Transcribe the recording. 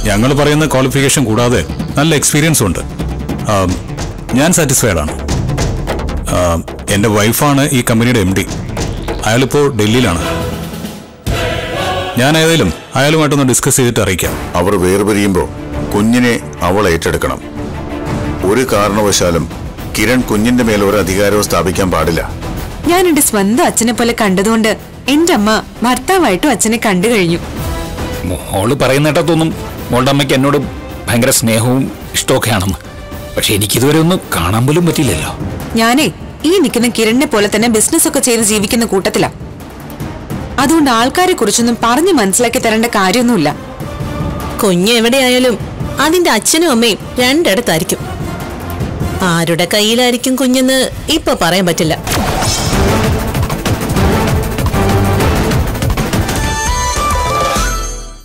ഞങ്ങൾ പറയുന്ന ക്വാളിഫിക്കേഷൻ കൂടാതെ നല്ല എക്സ്പീരിയൻസും ഉണ്ട് ആം, ഞാൻ സാറ്റിസ്ഫൈഡ് ആണ് ആം, എൻ്റെ വൈഫാണ് ഈ കമ്പനിയുടെ എം ഡി അയാളിപ്പോൾ ഡൽഹിയിലാണ് ഞാൻ ഏതായാലും അയാളുമായിട്ടൊന്ന് ഡിസ്കസ് ചെയ്തിട്ട് അറിയിക്കാം അവർ വേർപിരിയുമ്പോൾ കുഞ്ഞിനെ അവൾ ഏറ്റെടുക്കണം ഒരു കാരണവശാലും കിരൺ കുഞ്ഞിന്റെ മേൽ ഒരു അധികാരവും സ്ഥാപിക്കാൻ പാടില്ല ഞാൻ എന്റെ സ്വന്തം അച്ഛനെ പോലെ കണ്ടതുകൊണ്ട് എന്റെ അമ്മ ഭർത്താവായിട്ടും അച്ഛനെ കണ്ടു കഴിഞ്ഞു മോള് പറയുന്നേട്ടാ തോന്നും മോളുടെ അമ്മയ്ക്ക് എന്നോട് ഭയങ്കര സ്നേഹവും ഇഷ്ടമൊക്കെ ആണെന്ന് പക്ഷെ എനിക്കിതുവരെ ഒന്ന് കാണാൻ പോലും പറ്റിയില്ലല്ലോ ഞാനേ ഈ നിൽക്കുന്ന കിരണിനെ പോലെ തന്നെ ബിസിനസ് ഒക്കെ ചെയ്ത് ജീവിക്കുന്ന കൂട്ടത്തിലാ അതുകൊണ്ട് ആൾക്കാരെ കുറിച്ചൊന്നും പറഞ്ഞു മനസ്സിലാക്കി തരേണ്ട കാര്യമൊന്നുമില്ല കുഞ്ഞ് എവിടെയായാലും അതിന്റെ അച്ഛനും അമ്മയും രണ്ടിടത്തായിരിക്കും ആരുടെ കയ്യിലായിരിക്കും കുഞ്ഞെന്ന് ഇപ്പൊ പറയാൻ പറ്റില്ല